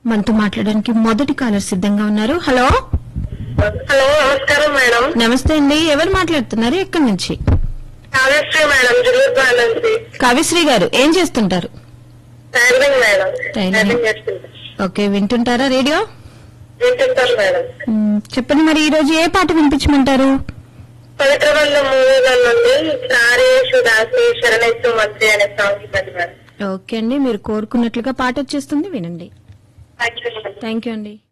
మనతో మాట్లాడడానికి మొదటి కాలర్ సిద్ధంగా ఉన్నారు హలో హలో నమస్కారం మేడం నమస్తే అండి ఎవరు మాట్లాడుతున్నారు ఎక్కడి నుంచి కాళేశ్వరి మేడం జిల్లుపాల నుంచి కవిశ్రీ గారు ఏం చేస్తుంటారు టైలరింగ్ మేడం Tailoring. టైలరింగ్ చేస్తుంటా ఓకే వింటుంటారా రేడియో వింటుంటాను మేడం మ్, చెప్పండి మరి ఈ రోజు ఏ పాట వినిపించమంటారు పవిత్ర బంధం మూవీలో నుండి సారేషు దాసి శరణేశ్వర మంత్రి అనే సాంగ్ ఇవ్వండి మేడం ఓకే అండి మీరు కోరుకున్నట్లుగా పాట వచ్చేస్తుంది వినండి thank you madam thank you అండి